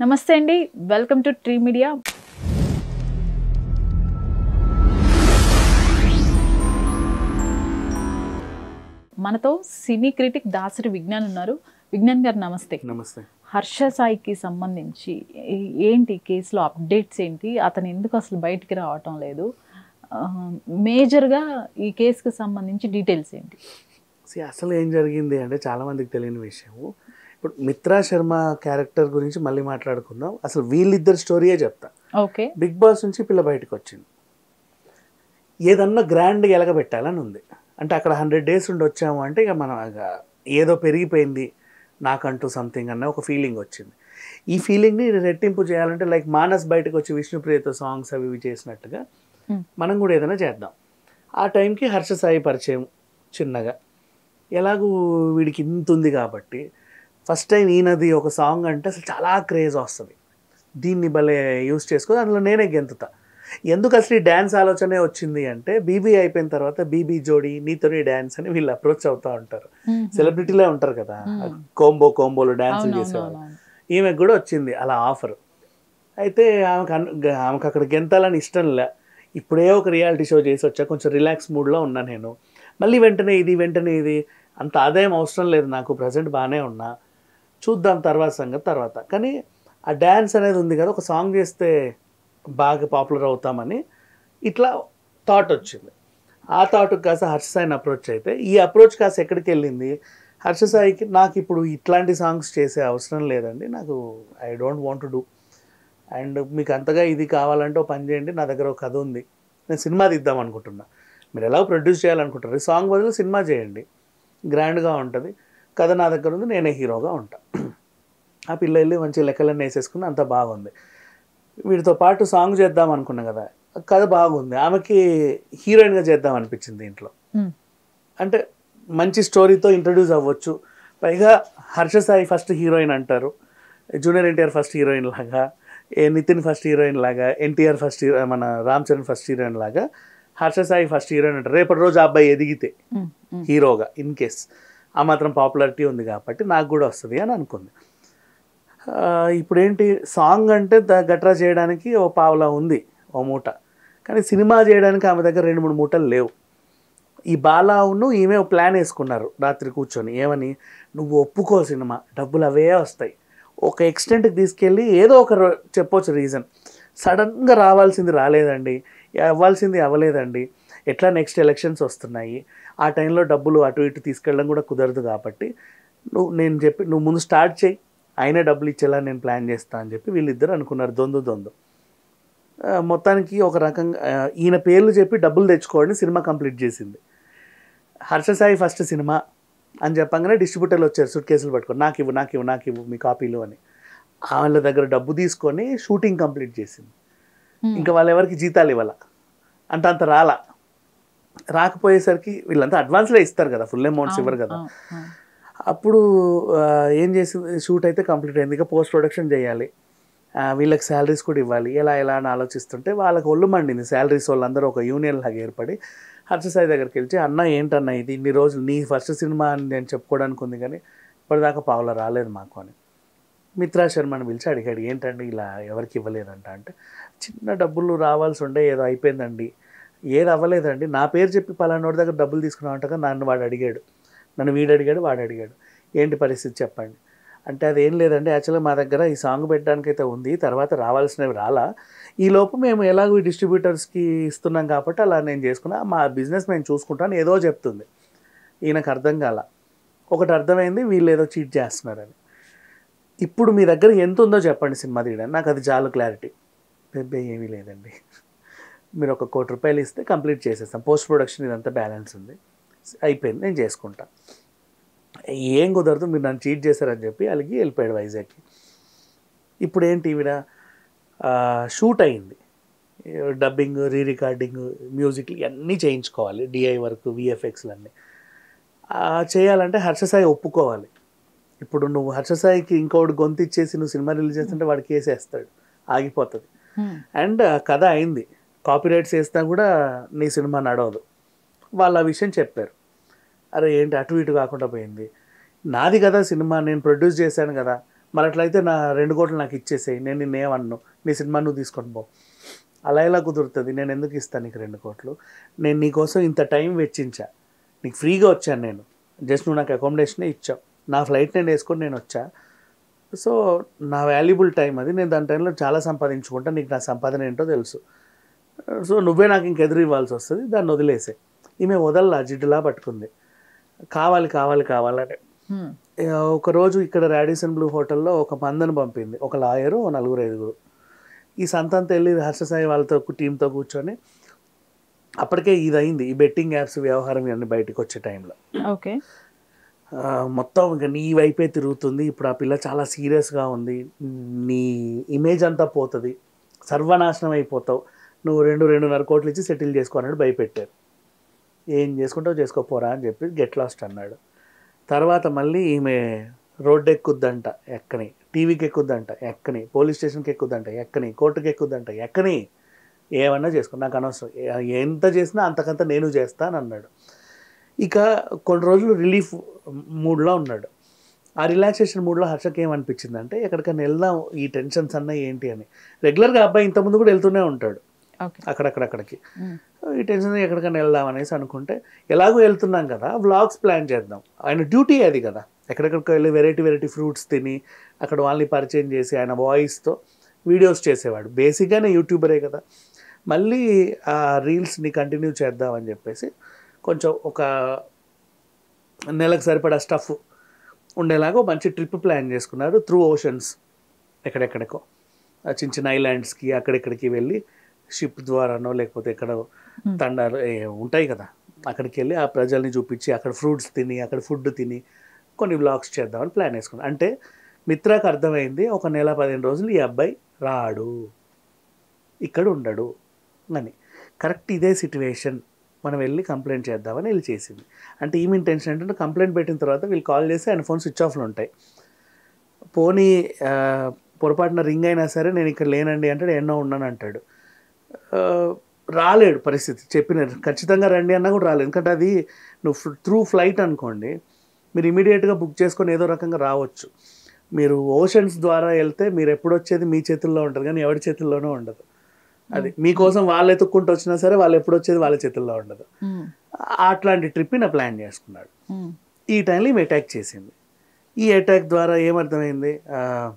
నమస్తే అండి welcome to tree media మనతో సినీ క్రిటిక్ దాసరి విజ్ఞాన్ ఉన్నారు విజ్ఞాన్ గారు నమస్తే నమస్తే హర్ష సాయికి సంబంధించి ఏ- ఏంటి కేసులో అప్డేట్స్ ఏంటి అతను ఎందుకు అసలు బయటికి రావటం లేదు ఆ, మేజర్గా ఈ కేసుకి సంబంధించి డీటెయిల్స్ ఏంటి See, అసలు ఏం జరిగింది అంటే చాలా మందికి తెలియని విషయం ఇప్పుడు మిత్రా శర్మ క్యారెక్టర్ గురించి మళ్ళీ మాట్లాడుకుందాం అసలు వీళ్ళిద్దరు స్టోరీయే చెప్తా ఓకే బిగ్ బాస్ నుంచి పిల్ల బయటకు వచ్చింది ఏదన్నా గ్రాండ్గా ఎలగబెట్టాలని ఉంది అంటే అక్కడ హండ్రెడ్ డేస్ ఉండి వచ్చాము అంటే ఇక మనం ఇక ఏదో పెరిగిపోయింది నాకంటూ సంథింగ్ అన్న ఒక ఫీలింగ్ వచ్చింది ఈ ఫీలింగ్ని రెట్టింపు చేయాలంటే లైక్ మానస్ బయటకు వచ్చి విష్ణుప్రియతో సాంగ్స్ అవి ఇవి చేసినట్టుగా Hmm. మనం కూడా ఏదైనా చేద్దాం ఆ టైంకి హర్ష సాయి పరిచయం చిన్నగా ఎలాగూ వీడికి ఇంత ఉంది కాబట్టి ఫస్ట్ టైం ఈయనది ఒక సాంగ్ అంటే అసలు చాలా క్రేజ్ వస్తుంది దీన్ని భలే యూస్ చేసుకొని అందులో నేనే గెంతుతా ఎందుకు అసలు ఈ డ్యాన్స్ ఆలోచనే వచ్చింది అంటే బీబీ అయిపోయిన తర్వాత బీబీ జోడి నీతోని డ్యాన్స్ అని వీళ్ళు అప్రోచ్ అవుతూ ఉంటారు సెలబ్రిటీలే ఉంటారు కదా Hmm. కోంబో కోంబోలు డ్యాన్స్ చేసేవాళ్ళు అవునవునవును ఈమెకు కూడా వచ్చింది అలా ఆఫర్ అయితే ఆమెకు అన్- గ- ఆమెకు అక్కడ గెంతాలని ఇష్టం లే ఇప్పుడే ఒక రియాలిటీ షో చేసి వచ్చా కొంచెం రిలాక్స్ మూడ్లో ఉన్నా నేను మళ్ళీ వెంటనే ఇది వెంటనే ఇది అంత ఆదాయం అవసరం లేదు నాకు ప్రజెంట్ బాగానే ఉన్నా చూద్దాం తర్వాత సంగతి తర్వాత కానీ ఆ డ్యాన్స్ అనేది ఉంది కదా ఒక సాంగ్ చేస్తే బాగా పాపులర్ అవుతామని ఇట్లా థాట్ వచ్చింది ఆ థాట్ కాస్త హర్ష సాయిని అప్రోచ్ అయితే ఈ అప్రోచ్ కాస్త ఎక్కడికి వెళ్ళింది హర్ష సాయికి నాకు ఇప్పుడు ఇట్లాంటి సాంగ్స్ చేసే అవసరం లేదండి నాకు I don't want to do and మీకు అంతగా ఇది కావాలంటే ఒక పని చేయండి నా దగ్గర ఒక కథ ఉంది నేను సినిమా తీద్దాం అనుకుంటున్నా మీరు ఎలా ప్రొడ్యూస్ చేయాలనుకుంటారు ఈ సాంగ్ బదులు సినిమా చేయండి గ్రాండ్గా ఉంటుంది కథ నా దగ్గర ఉంది నేనే హీరోగా ఉంటా ఆ పిల్ల వెళ్ళి మంచి లెక్కలన్నీ వేసేసుకుని అంత బాగుంది వీటితో పాటు సాంగ్ చేద్దాం అనుకున్నా కదా కథ బాగుంది ఆమెకి హీరోయిన్గా చేద్దాం అనిపించింది దీంట్లో Hmm. అంటే మంచి స్టోరీతో ఇంట్రడ్యూస్ అవ్వచ్చు పైగా హర్ష సాయి ఫస్ట్ హీరోయిన్ అంటారు జూనియర్ ఎన్టీఆర్ ఫస్ట్ హీరోయిన్ లాగా ఏ నితిన్ ఫస్ట్ హీరోయిన్ లాగా ఎన్టీఆర్ ఫస్ట్ హీరో మన రామ్ చరణ్ ఫస్ట్ హీరోయిన్ లాగా హర్ష సాయి ఫస్ట్ హీరోయిన్ అంటారు రేపటి రోజు ఆ అబ్బాయి ఎదిగితే Hmm. Hmm. హీరోగా ఇన్ కేస్ ఆ మాత్రం పాపులారిటీ ఉంది కాబట్టి నాకు కూడా వస్తుంది అని అనుకుంది ఆ, ఇప్పుడు ఏంటి సాంగ్ అంటే ద- గట్రా చేయడానికి ఓ పావులా ఉంది ఓ మూట కానీ సినిమా చేయడానికి ఆమె దగ్గర రెండు మూడు మూటలు లేవు ఈ బాలావును ఈమె ఓ ప్లాన్ వేసుకున్నారు రాత్రి కూర్చొని ఏమని నువ్వు ఒప్పుకో సినిమా డబ్బులు అవే వస్తాయి ఒక ఎక్స్టెంట్కి తీసుకెళ్ళి ఏదో ఒక రో- చెప్పొచ్చు రీజన్ సడన్గా రావాల్సింది రాలేదండి అవ్వాల్సింది అవ్వలేదండి ఎట్లా నెక్స్ట్ ఎలక్షన్స్ వస్తున్నాయి ఆ టైంలో డబ్బులు అటు ఇటు తీసుకెళ్ళడం కూడా కుదరదు కాబట్టి నువ్వు నేను చెప్పి నువ్వు ముందు స్టార్ట్ చేయి ఆయనే డబ్బులు ఇచ్చేలా నేను ప్లాన్ చేస్తా అని చెప్పి వీళ్ళిద్దరు అనుకున్నారు దొందు దొందు ఆ, మొత్తానికి ఒక రకంగా ఆ, ఈయన పేర్లు చెప్పి డబ్బులు తెచ్చుకోవడం సినిమా కంప్లీట్ చేసింది హర్ష సాయి ఫస్ట్ సినిమా అని చెప్పంగానే డిస్ట్రిబ్యూటర్లు వచ్చారు సూట్ కేసులు పట్టుకొని నాకు ఇవ్వు నాకు ఇవ్వు నాకు ఇవ్వు మీ కాపీలు అని వాళ్ళ దగ్గర డబ్బు తీసుకొని షూటింగ్ కంప్లీట్ చేసింది Hmm. ఇంకా వాళ్ళు ఎవరికి జీతాలు ఇవ్వాల అంటే అంత రాలా రాకపోయేసరికి వీళ్ళంతా అడ్వాన్స్లో ఇస్తారు కదా ఫుల్ అమౌంట్స్ ఇవ్వరు కదా అవును, అవును. అప్పుడు ఆ, ఏం చేసింది షూట్ అయితే కంప్లీట్ అయింది ఇక పోస్ట్ ప్రొడక్షన్ చేయాలి ఆ, వీళ్ళకి శాలరీస్ కూడా ఇవ్వాలి ఎలా ఎలా అని ఆలోచిస్తుంటే వాళ్ళకి ఒళ్ళు మండింది శాలరీస్ వాళ్ళందరూ ఒక యూనియన్ లాగా ఏర్పడి హర్షసాయి దగ్గరికి వెళ్ళి అన్న ఏంటన్న ఇది ఇన్ని రోజులు నీ ఫస్ట్ సినిమా అని నేను చెప్పుకోవడానికి ఉంది కానీ ఇప్పటిదాకా పావులా రాలేదు మాకు అని మిత్రా శర్మని పిలిచి అడిగాడు ఏంటండి ఇలా ఎవరికి ఇవ్వలేదంట అంటే చిన్న డబ్బులు రావాల్సి ఉండే ఏదో అయిపోయిందండి ఏది అవ్వలేదండి నా పేరు చెప్పి పలానోడి దగ్గర డబ్బులు తీసుకున్నామంటగా నన్ను వాడు అడిగాడు నన్ను వీడు అడిగాడు వాడు అడిగాడు ఏంటి పరిస్థితి చెప్పండి అంటే అది ఏం లేదండి యాక్చువల్గా మా దగ్గర ఈ సాంగ్ పెట్టడానికైతే ఉంది తర్వాత రావాల్సినవి రాలా ఈ లోపు మేము ఎలాగో ఈ డిస్ట్రిబ్యూటర్స్కి ఇస్తున్నాం కాబట్టి అలా నేను చేసుకున్నా మా బిజినెస్ మేము చూసుకుంటాను ఏదో చెప్తుంది ఈయనకు అర్థం కాల ఒకటి అర్థమైంది వీళ్ళు ఏదో చీట్ చేస్తున్నారని ఇప్పుడు మీ దగ్గర ఎంత ఉందో చెప్పండి సినిమా తీయడానికి నాకు అది చాలు క్లారిటీ బెబ్బే ఏమీ లేదండి మీరు ఒక కోటి రూపాయలు ఇస్తే కంప్లీట్ చేసేస్తాం పోస్ట్ ప్రొడక్షన్ ఇదంతా బ్యాలెన్స్ ఉంది అయిపోయింది నేను చేసుకుంటా ఏం కుదరదు మీరు నన్ను చీట్ చేశారని చెప్పి అలిగి వెళ్ళిపోయాడు వైజాగ్కి ఇప్పుడు ఏంటి ఈవిడ షూట్ అయింది డబ్బింగ్ రీ రికార్డింగ్ మ్యూజిక్ ఇవన్నీ చేయించుకోవాలి డిఐ వర్క్ విఎఫ్ఎక్స్లు అన్నీ ఆ, చేయాలంటే హర్షసాయి ఒప్పుకోవాలి ఇప్పుడు నువ్వు హర్షసాయికి ఇంకోటి గొంతు ఇచ్చేసి నువ్వు సినిమా రిలీజ్ చేస్తుంటే వాడు కేసేస్తాడు ఆగిపోతుంది Hmm. అండ్ ఆ కథ అయింది కాపీరైట్స్ వేసినా కూడా నీ సినిమా నడవదు వాళ్ళు ఆ విషయం చెప్పారు అరే ఏంటి అటు ఇటు కాకుండా పోయింది నాది కదా సినిమా నేను ప్రొడ్యూస్ చేశాను కదా మరి అట్లయితే నా రెండు కోట్లు నాకు ఇచ్చేసేయి నేను నిన్నేమన్ను నీ సినిమా నువ్వు తీసుకొని పో అలా ఎలా కుదురుతుంది నేను ఎందుకు ఇస్తాను నీకు రెండు కోట్లు నేను నీకోసం ఇంత టైం వెచ్చించా నీకు ఫ్రీగా వచ్చాను నేను జస్ట్ నువ్వు నాకు అకామిడేషనే ఇచ్చావు నా ఫ్లైట్ నేను వేసుకొని నేను వచ్చా సో నా వాల్యుబుల్ టైం అది నేను దాని టైంలో చాలా సంపాదించుకుంటా నీకు నా సంపాదన ఏంటో తెలుసు సో నువ్వే నాకు ఇంకెదురు ఇవ్వాల్సి వస్తుంది దాన్ని వదిలేసే ఈమె వదల్లా జిడ్డులా పట్టుకుంది కావాలి కావాలి కావాలని హ్మ్. ఆ, ఒకరోజు ఇక్కడ రాడిసన్ బ్లూ హోటల్లో ఒక మందను పంపింది ఒక లాయరు ఓ నలుగురు ఐదుగురు ఈ సంతంతా వెళ్ళి హర్షసాయి వాళ్ళతో టీంతో కూర్చొని అప్పటికే ఇది అయింది ఈ బెట్టింగ్ యాప్స్ వ్యవహారం ఇవన్నీ బయటకు వచ్చే టైంలో ఓకే ఆ, మొత్తం ఇంకా నీ వైపే తిరుగుతుంది ఇప్పుడు ఆ పిల్ల చాలా సీరియస్గా ఉంది నీ ఇమేజ్ అంతా పోతుంది సర్వనాశనం అయిపోతావు నువ్వు రెండు రెండున్నర కోట్లు ఇచ్చి సెటిల్ చేసుకో అన్నాడు భయపెట్టారు ఏం చేసుకుంటావు చేసుకోపోరా అని చెప్పి గెట్ లాస్ట్ అన్నాడు తర్వాత మళ్ళీ ఈమె రోడ్డు ఎక్కుద్దంట ఎక్కని టీవీకి ఎక్కుద్దంట ఎక్కని పోలీస్ స్టేషన్కి ఎక్కుద్దంట ఎక్కని కోర్టుకి ఎక్కుద్దంట ఎక్కని ఏమన్నా చేసుకో నాకు అనవసరం ఏ- ఎంత చేసినా అంతకంత నేను చేస్తాను అన్నాడు ఇక కొన్ని రోజులు రిలీఫ్ మూడ్లో ఉన్నాడు ఆ రిలాక్సేషన్ మూడ్లో హర్షకి ఏమనిపించింది అంటే ఎక్కడికైనా వెళ్దాం ఈ టెన్షన్స్ అన్న ఏంటి అని రెగ్యులర్గా అబ్బాయి ఇంతకుముందు కూడా వెళ్తూనే ఉంటాడు ఓకే అక్కడక్కడక్కడికి హ్మ్. ఈ టెన్షన్ ఎక్కడికైనా వెళ్దాం అనేసి అనుకుంటే ఎలాగో వెళ్తున్నాం కదా వ్లాగ్స్ ప్లాన్ చేద్దాం ఆయన డ్యూటీ అది కదా ఎక్కడెక్కడికి వెళ్ళి వెరైటీ వెరైటీ ఫ్రూట్స్ తిని అక్కడ వాళ్ళని పరిచయం చేసి ఆయన వాయిస్తో వీడియోస్ చేసేవాడు బేసిక్గానే యూట్యూబరే కదా మళ్ళీ ఆ రీల్స్ని కంటిన్యూ చేద్దామని చెప్పేసి కొంచెం ఒక నెలకు సరిపడా స్టఫ్ ఉండేలాగా ఒక మంచి ట్రిప్ ప్లాన్ చేసుకున్నారు త్రూ ఓషన్స్ ఎక్కడెక్కడికో ఆ చిన్న చిన్న ఐలాండ్స్కి అక్కడెక్కడికి వెళ్ళి షిప్ ద్వారానో లేకపోతే ఎక్కడ తండాలు ఏ, ఉంటాయి కదా అక్కడికి వెళ్ళి ఆ ప్రజల్ని చూపించి అక్కడ ఫ్రూట్స్ తిని అక్కడ ఫుడ్ తిని కొన్ని వ్లాగ్స్ చేద్దామని ప్లాన్ వేసుకున్నాం అంటే మిత్రాకు అర్థమైంది ఒక నెల పదిహేను రోజులు ఈ అబ్బాయి రాడు ఇక్కడ ఉండడు అని కరెక్ట్ ఇదే సిట్యువేషన్ మనం వెళ్ళి కంప్లైంట్ చేద్దామని వెళ్ళి చేసింది అంటే ఈమె ఇంటెన్షన్ ఏంటంటే కంప్లైంట్ పెట్టిన తర్వాత వీళ్ళు కాల్ చేసి ఆయన ఫోన్ స్విచ్ ఆఫ్లో ఉంటాయి పోనీ ఆ, పొరపాటున రింగ్ అయినా సరే నేను ఇక్కడ లేనండి అంటే ఎన్నో ఉన్నాను అంటాడు ఆ, రాలేడు పరిస్థితి చెప్పిన ఖచ్చితంగా రండి అన్నా కూడా రాలేదు ఎందుకంటే అది నువ్వు త్రూ ఫ్లైట్ అనుకోండి మీరు ఇమీడియట్గా బుక్ చేసుకొని ఏదో రకంగా రావచ్చు మీరు ఓషన్స్ ద్వారా వెళ్తే మీరు ఎప్పుడు వచ్చేది మీ చేతుల్లో ఉంటుంది కానీ ఎవరి చేతుల్లోనూ ఉండదు అది మీకోసం వాళ్ళు ఎత్తుక్కుంటూ వచ్చినా సరే వాళ్ళు ఎప్పుడు వచ్చేది వాళ్ళ చేతుల్లో ఉండదు హ్మ్. అట్లాంటి ట్రిప్ నా ప్లాన్ చేసుకున్నాడు హ్మ్. ఈ టైంలో ఈమె అటాక్ చేసింది ఈ అటాక్ ద్వారా ఏమర్థమైంది ఆ,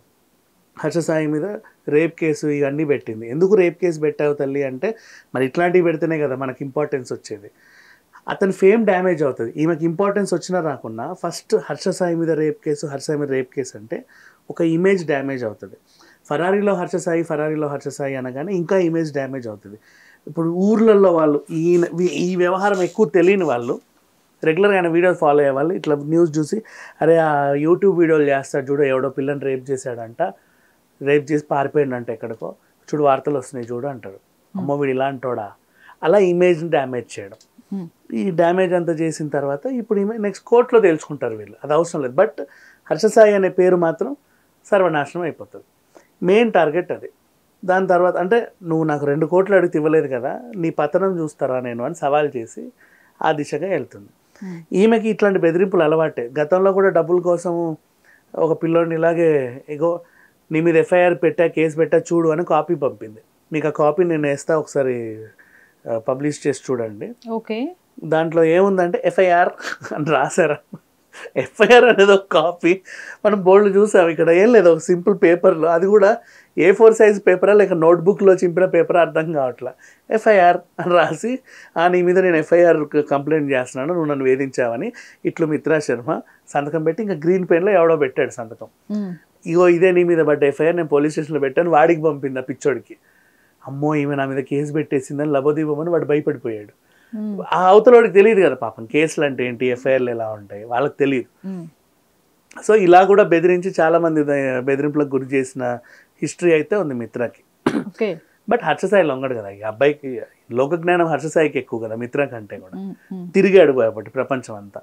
హర్షసాయి మీద రేప్ కేసు ఇవన్నీ పెట్టింది ఎందుకు రేప్ కేసు పెట్టావు తల్లి అంటే మరి ఇట్లాంటివి పెడితేనే కదా మనకి ఇంపార్టెన్స్ వచ్చేది అతని ఫేమ్ డ్యామేజ్ అవుతుంది ఈమెకి ఇంపార్టెన్స్ వచ్చినా రాకున్నా ఫస్ట్ హర్షసాయి మీద రేప్ కేసు హర్షసాయి మీద రేప్ కేసు అంటే ఒక ఇమేజ్ డ్యామేజ్ అవుతుంది ఫరారీలో హర్షసాయి ఫరారీలో హర్షసాయి అనగానే ఇంకా ఇమేజ్ డ్యామేజ్ అవుతుంది ఇప్పుడు ఊర్లలో వాళ్ళు ఈ ఈ వ్యవహారం ఎక్కువ తెలియని వాళ్ళు రెగ్యులర్గా ఆయన వీడియోస్ ఫాలో అయ్యే వాళ్ళు ఇట్లా న్యూస్ చూసి అరే ఆ యూట్యూబ్ వీడియోలు చేస్తాడు చూడు ఎవడో పిల్లని రేప్ చేశాడంట రేప్ చేసి పారిపోయిండంట ఎక్కడికో చూడు వార్తలు వస్తున్నాయి చూడు అంటారు అమ్మో వీడు ఇలా అంటాడా అలా ఇమేజ్ని డ్యామేజ్ చేయడం హ్మ్. ఈ డ్యామేజ్ అంతా చేసిన తర్వాత ఇప్పుడు ఈమె నెక్స్ట్ కోర్టులో తెలుసుకుంటారు వీళ్ళు అది అవసరం లేదు బట్ హర్షసాయి అనే పేరు మాత్రం సర్వనాశనం అయిపోతుంది మెయిన్ టార్గెట్ అది దాని తర్వాత అంటే నువ్వు నాకు రెండు కోట్లు అడిగితే ఇవ్వలేదు కదా నీ పతనం చూస్తారా నేను అని సవాల్ చేసి ఆ దిశగా వెళ్తుంది Hmm. ఈమెకి ఇట్లాంటి బెదిరింపులు అలవాటే గతంలో కూడా డబ్బుల కోసం ఒక పిల్లోడిని ఇలాగే ఇగో నీ మీద ఎఫ్ఐఆర్ పెట్టా కేసు పెట్టా చూడు అని కాపీ పంపింది మీకు ఆ కాపీ నేను వేస్తా ఒకసారి పబ్లిష్ చేసి చూడండి ఓకే దాంట్లో ఏముందంటే ఎఫ్ఐఆర్ అని రాశారు ఎఫ్ఐఆర్ అనేది ఒక కాపీ మనం బోర్డు చూసాం ఇక్కడ ఏం లేదు ఒక సింపుల్ పేపర్లో అది కూడా ఏ ఫోర్ సైజ్ పేపరా లేక నోట్బుక్లో చింపిన పేపర్ అర్థం కావట్లా ఎఫ్ఐఆర్ అని రాసి ఆ నీ మీద నేను ఎఫ్ఐఆర్ కంప్లైంట్ చేస్తున్నాను నువ్వు నన్ను వేధించావని ఇట్లు మిత్రా శర్మ సంతకం పెట్టి ఇంకా గ్రీన్ పెన్లో ఎవడో పెట్టాడు సంతకం హ్మ్. ఇగో ఇదే నీ మీద పడ్డ ఎఫ్ఐఆర్ నేను పోలీస్ స్టేషన్లో పెట్టాను వాడికి పంపింది ఆ పిచ్చోడికి అమ్మో ఈమె నా మీద కేసు పెట్టేసిందని లబోదీపమని వాడు భయపడిపోయాడు హ్మ్. ఆ అవతలవాడికి తెలియదు కదా పాపం కేసులు అంటే ఏంటి ఎఫ్ఐఆర్లు ఎలా ఉంటాయి వాళ్ళకి తెలియదు హ్మ్. సో ఇలా కూడా బెదిరించి చాలా మంది ద- బెదిరింపులకు గురి చేసిన హిస్టరీ అయితే ఉంది మిత్రకి ఓకే బట్ హర్షసాయి లొంగడు కదా ఈ అబ్బాయికి లోక జ్ఞానం హర్షసాయికి ఎక్కువ కదా మిత్ర కంటే కూడా హ్మ్. హ్మ్. తిరిగాడు కాబట్టి ప్రపంచం అంతా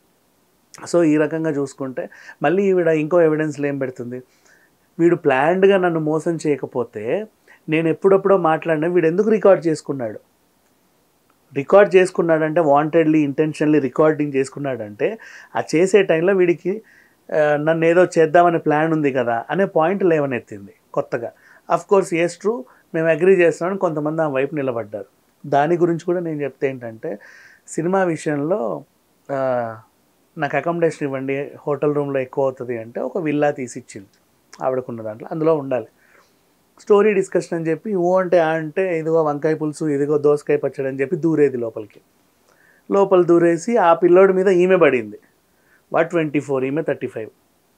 సో ఈ రకంగా చూసుకుంటే మళ్ళీ ఈవిడ ఇంకో ఎవిడెన్స్లు ఏం పెడుతుంది వీడు ప్లాన్డ్గా నన్ను మోసం చేయకపోతే నేను ఎప్పుడెప్పుడో మాట్లాడినా వీడు ఎందుకు రికార్డ్ చేసుకున్నాడు రికార్డ్ చేసుకున్నాడంటే వాంటెడ్లీ ఇంటెన్షన్లీ రికార్డింగ్ చేసుకున్నాడంటే ఆ చేసే టైంలో వీడికి ఆ, నన్ను ఏదో చేద్దామనే ప్లాన్ ఉంది కదా అనే పాయింట్ లేవనెత్తింది కొత్తగా అఫ్ కోర్స్ ఎస్ ట్రూ మేము అగ్రీ చేస్తున్నామని కొంతమంది ఆ వైపు నిలబడ్డారు దాని గురించి కూడా నేను చెప్తే ఏంటంటే సినిమా విషయంలో ఆ, నాకు అకామిడేషన్ ఇవ్వండి హోటల్ రూమ్లో ఎక్కువ అవుతుంది అంటే ఒక విల్లా తీసి ఇచ్చింది ఆవిడకున్న దాంట్లో అందులో ఉండాలి స్టోరీ డిస్కషన్ అని చెప్పి ఓ అంటే ఆ అంటే ఇదిగో వంకాయ పులుసు ఇదిగో దోసకాయ పచ్చడి అని చెప్పి దూరేది లోపలికి లోపల దూరేసి ఆ పిల్లోడి మీద ఈమె పడింది వాడు ట్వంటీ ఫోర్ ఈమె థర్టీ ఫైవ్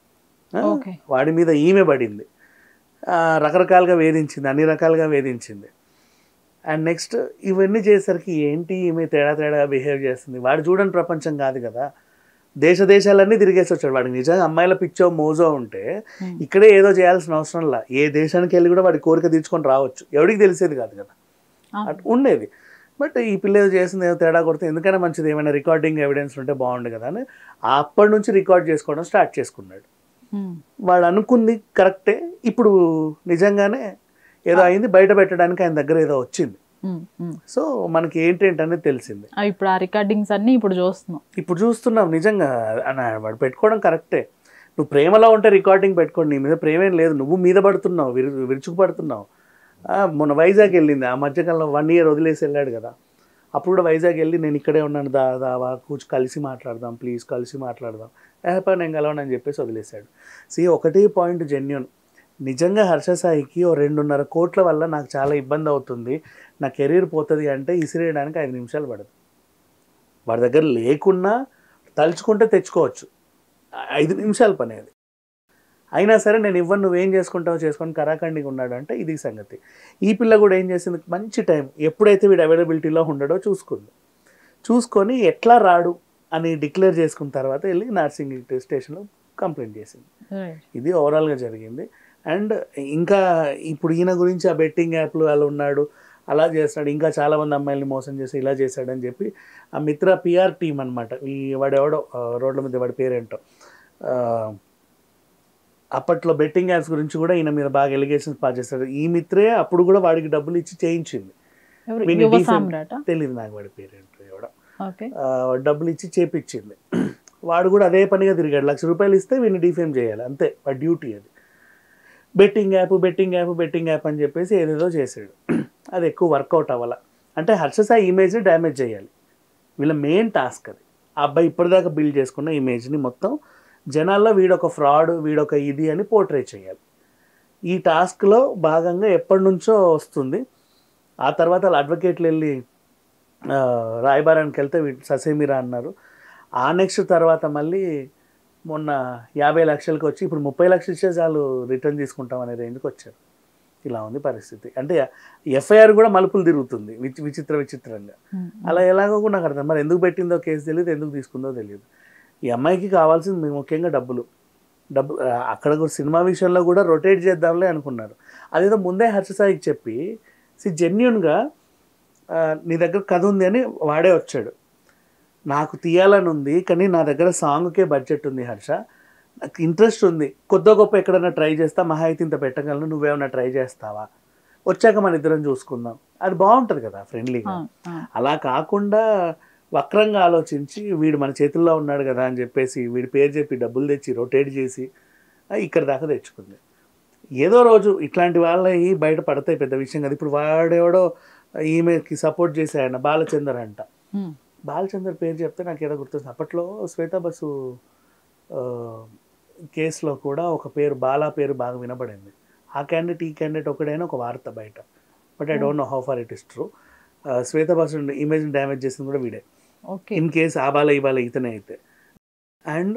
Okay. వాడి మీద ఈమె పడింది ఆ, రకరకాలుగా వేధించింది అన్ని రకాలుగా వేధించింది అండ్ నెక్స్ట్ ఇవన్నీ చేసేసరికి ఏంటి ఈమె తేడా తేడా బిహేవ్ చేస్తుంది వాడు చూడని ప్రపంచం కాదు కదా దేశ దేశాలన్నీ తిరిగేసి వచ్చాడు వాడికి నిజంగా అమ్మాయిల పిచ్చో మోజో ఉంటే Hmm. ఇక్కడే ఏదో చేయాల్సిన అవసరం లా ఏ దేశానికి వెళ్ళి కూడా వాడి కోరిక తీర్చుకొని రావచ్చు ఎవడికి తెలిసేది కాదు కదా ఆ, అట్ ఉండేది బట్ ఈ పిల్ల ఏదో చేసింది ఏదో తేడా కొడితే ఎందుకైనా మంచిది ఏమైనా రికార్డింగ్ ఎవిడెన్స్ ఉంటే బాగుండు కదా అని అప్పటి నుంచి రికార్డ్ చేసుకోవడం స్టార్ట్ చేసుకున్నాడు ఉమ్, వాడు అనుకుంది కరెక్టే ఇప్పుడు నిజంగానే ఏదో అయింది బయట పెట్టడానికి ఆయన దగ్గర ఏదో వచ్చింది ఉమ్, ఉమ్. సో మనకి ఏంటేంటనేది తెలిసింది ఆ, ఇప్పుడు ఆ రికార్డింగ్స్ అన్ని ఇప్పుడు చూస్తున్నాం ఇప్పుడు చూస్తున్నాం నిజంగా అన్న వాడు పెట్టుకోవడం కరెక్టే నువ్వు ప్రేమలో ఉంటే రికార్డింగ్ పెట్టుకోండి నీ మీద ప్రేమేం లేదు నువ్వు మీద పడుతున్నావు విరు విరుచుకు పడుతున్నావు ఆ, మొన్న వైజాగ్ వెళ్ళింది ఆ మధ్యకాలంలో వన్ ఇయర్ వదిలేసి వెళ్ళాడు కదా అప్పుడు కూడా వైజాగ్ వెళ్ళి నేను ఇక్కడే ఉన్నాను దా దావా కూర్చు కలిసి మాట్లాడదాం ప్లీజ్ కలిసి మాట్లాడదాం ఏపా నేను కలవను అని చెప్పేసి వదిలేశాడు సి ఒకటి పాయింట్ జెన్యున్ నిజంగా హర్ష సాయికి ఓ రెండున్నర కోట్ల వల్ల నాకు చాలా ఇబ్బంది అవుతుంది నా కెరీర్ పోతుంది అంటే ఇసిరేయడానికి ఐదు నిమిషాలు పడదు వాడి దగ్గర లేకున్నా తలుచుకుంటే తెచ్చుకోవచ్చు ఐదు నిమిషాల పని అది అయినా సరే నేను ఇవ్వను నువ్వేం చేసుకుంటావో చేసుకొని కరాఖండిగా ఉన్నాడు అంటే ఇది సంగతి ఈ పిల్ల కూడా ఏం చేసింది మంచి టైం ఎప్పుడైతే వీడు అవైలబిలిటీలో ఉండడో చూసుకుంది చూసుకొని ఎట్లా రాడు అని డిక్లేర్ చేసుకున్న తర్వాత వెళ్ళి నర్సింగ్ స్టేషన్లో కంప్లైంట్ చేసింది రైట్ ఇది ఓవరాల్గా జరిగింది అండ్ ఇంకా ఇప్పుడు ఈయన గురించి ఆ బెట్టింగ్ యాప్లు అలా ఉన్నాడు అలా చేస్తాడు ఇంకా చాలామంది అమ్మాయిల్ని మోసం చేసి ఇలా చేశాడని చెప్పి ఆ మిత్ర పిఆర్ టీం అనమాట ఈ వాడెవడో ఆ, రోడ్ల మీద వాడి పేరేంటో ఆ, అప్పట్లో బెట్టింగ్ యాప్స్ గురించి కూడా ఈయన మీద బాగా ఎలిగేషన్స్ పాస్ చేస్తాడు ఈ మిత్రే అప్పుడు కూడా వాడికి డబ్బులు ఇచ్చి చేయించింది ఎవరు వీని యువ defend- సామ్రాట తెలియదు నాకు వాడి పేరేంటో ఎవడో ఓకే ఆ, డబ్బులు ఇచ్చి చేపించింది వాడు కూడా అదే పనిగా తిరిగాడు లక్ష రూపాయలు ఇస్తే వీడిని డిఫేమ్ చేయాలి అంతే వాడి డ్యూటీ అది betting app betting app betting app అని చెప్పేసి ఏదేదో చేసాడు అది ఎక్కువ వర్కౌట్ అవ్వాల అంటే హర్షసాయి ఇమేజ్ని డ్యామేజ్ చేయాలి వీళ్ళ మెయిన్ టాస్క్ అది ఆ అబ్బాయి ఇప్పటిదాకా బిల్డ్ చేసుకున్న ఇమేజ్ని మొత్తం జనాల్లో వీడొక ఫ్రాడ్ వీడొక ఇది అని పోర్ట్రే చేయాలి ఈ టాస్క్లో భాగంగా ఎప్పటి నుంచో వస్తుంది ఆ తర్వాత వాళ్ళ అడ్వకేట్లు వెళ్ళి ఆ, రాయబారానికి వెళ్తే వీడు ససేమిరా అన్నారు ఆ నెక్స్ట్ తర్వాత మళ్ళీ మొన్న యాభై లక్షలకి వచ్చి ఇప్పుడు ముప్పై లక్షలు ఇచ్చే చాలు రిటర్న్ తీసుకుంటాం అనే రేంజ్కి వచ్చారు ఇలా ఉంది పరిస్థితి అంటే ఎఫ్ఐఆర్ కూడా మలుపులు తిరుగుతుంది విచి విచిత్ర విచిత్రంగా అలా ఎలాగో కూడా నాకు అర్థం మరి ఎందుకు పెట్టిందో కేసు తెలియదు ఎందుకు తీసుకుందో తెలియదు ఈ అమ్మాయికి కావాల్సింది ముఖ్యంగా డబ్బులు డబ్బు ఆ, అక్కడ కూడా సినిమా విషయంలో కూడా రొటేట్ చేద్దాంలే అనుకున్నారు అదేదో ముందే హర్షసాయికి చెప్పి సి జెన్యున్గా నీ దగ్గర కథ ఉంది అని వాడే వచ్చాడు నాకు తీయాలని ఉంది కానీ నా దగ్గర సాంగ్కే బడ్జెట్ ఉంది హర్ష నాకు ఇంట్రెస్ట్ ఉంది కొద్ది గొప్ప ఎక్కడైనా ట్రై చేస్తా మహా అయితే ఇంత పెట్టగలను నువ్వేమైనా ట్రై చేస్తావా వచ్చాక మన ఇద్దరం చూసుకుందాం అది బాగుంటుంది కదా ఫ్రెండ్లీగా అలా కాకుండా వక్రంగా ఆలోచించి వీడు మన చేతుల్లో ఉన్నాడు కదా అని చెప్పేసి వీడి పేరు చెప్పి డబ్బులు తెచ్చి రొటేట్ చేసి ఆ, ఇక్కడ దాకా తెచ్చుకుంది ఏదో రోజు ఇట్లాంటి వాళ్ళవి బయట పడతాయి పెద్ద విషయం కదా ఇప్పుడు వాడెవడో ఈమెకి సపోర్ట్ చేసే ఆయన బాలచందర్ అంట బాలచందర్ పేరు చెప్తే నాకు ఏదో గుర్తుంది అప్పట్లో శ్వేత బసు ఆ, కేసులో కూడా ఒక పేరు బాలా పేరు బాగా వినపడింది ఆ క్యాండిడేట్ ఈ క్యాండిడేట్ ఒకడైనా ఒక వార్త బయట but I don't know how far it is true Shweta Basu image damage చేసింది కూడా వీడే ఓకే ఇన్ కేస్ ఆ బాల ఈ బాల ఇతనే అయితే అండ్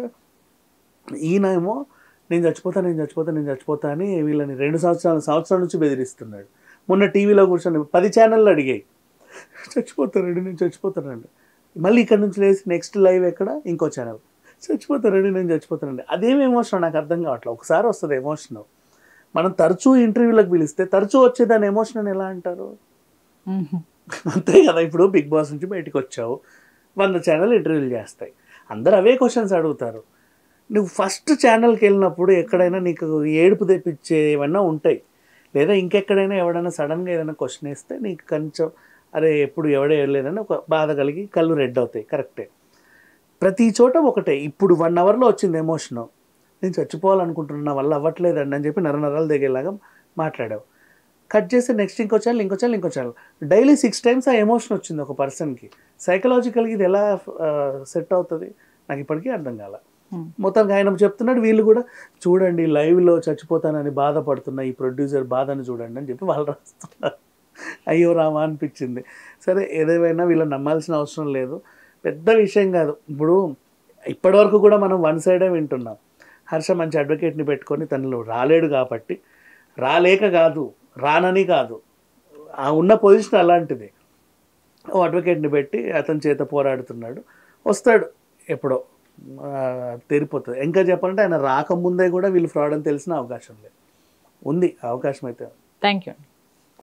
ఈయనేమో నేను చచ్చిపోతా నేను చచ్చిపోతా నేను చచ్చిపోతా అని వీళ్ళని రెండు సంవత్సరాల సంవత్సరాల నుంచి బెదిరిస్తున్నాడు మొన్న టీవీలో కూర్చొని పది ఛానళ్ళు అడిగాయి చచ్చిపోతారండి నేను చచ్చిపోతానండి మళ్ళీ ఇక్కడ నుంచి లేచి నెక్స్ట్ లైవ్ ఎక్కడ ఇంకో ఛానల్ చచ్చిపోతారండి నేను చచ్చిపోతానండి అదేమి ఎమోషన్ నాకు అర్థం కావట్లేదు ఒకసారి వస్తుంది ఎమోషన్ మనం తరచూ ఇంటర్వ్యూలకు పిలిస్తే తరచూ వచ్చేదాని ఎమోషన్ అని ఎలా అంటారు అంతే కదా ఇప్పుడు బిగ్ బాస్ నుంచి బయటకు వచ్చావు వంద ఛానల్ ఇంటర్వ్యూలు చేస్తాయి అందరు అవే క్వశ్చన్స్ అడుగుతారు నువ్వు ఫస్ట్ ఛానల్కి వెళ్ళినప్పుడు ఎక్కడైనా నీకు ఏడుపు తెప్పించే ఏమన్నా ఉంటాయి లేదా ఇంకెక్కడైనా ఎవడైనా సడన్గా ఏదైనా క్వశ్చన్ వేస్తే నీకు కొంచెం అరే ఎప్పుడు ఎవడే వెళ్ళలేదని ఒక బాధ కలిగి కళ్ళు రెడ్ అవుతాయి కరెక్టే ప్రతి చోట ఒకటే ఇప్పుడు వన్ అవర్లో వచ్చింది ఎమోషన్ నేను చచ్చిపోవాలనుకుంటున్నా నా వల్ల అవ్వట్లేదండి అని చెప్పి నర నరాలు దిగేలాగా మాట్లాడావు కట్ చేస్తే నెక్స్ట్ ఇంకో ఛానల్ ఇంకో ఛానల్ ఇంకో ఛానల్ డైలీ సిక్స్ టైమ్స్ ఆ ఎమోషన్ వచ్చింది ఒక పర్సన్కి సైకలాజికల్గా ఇది ఎలా సెట్ అవుతుంది నాకు ఇప్పటికీ అర్థం కాల Hmm. మొత్తానికి ఆయన చెప్తున్నాడు వీళ్ళు కూడా చూడండి లైవ్లో చచ్చిపోతానని బాధపడుతున్న ఈ ప్రొడ్యూసర్ బాధను చూడండి అని చెప్పి వాళ్ళు రాస్తున్నారు అయ్యో రామా అనిపించింది సరే ఏదేమైనా వీళ్ళు నమ్మాల్సిన అవసరం లేదు పెద్ద విషయం కాదు ఇప్పుడు ఇప్పటివరకు కూడా మనం వన్ సైడే వింటున్నాం హర్ష మంచి అడ్వకేట్ని పెట్టుకొని తనలో రాలేడు కాబట్టి రాలేక కాదు రానని కాదు ఆ ఉన్న పొజిషన్ అలాంటిది ఓ అడ్వకేట్ని పెట్టి అతని చేత పోరాడుతున్నాడు వస్తాడు ఎప్పుడో ఆ, తెరిపోతుంది ఇంకా చెప్పాలంటే ఆయన రాకముందే కూడా వీళ్ళు ఫ్రాడ్ అని తెలిసిన అవకాశం లేదు ఉంది అవకాశం అయితే థ్యాంక్ యూ అండి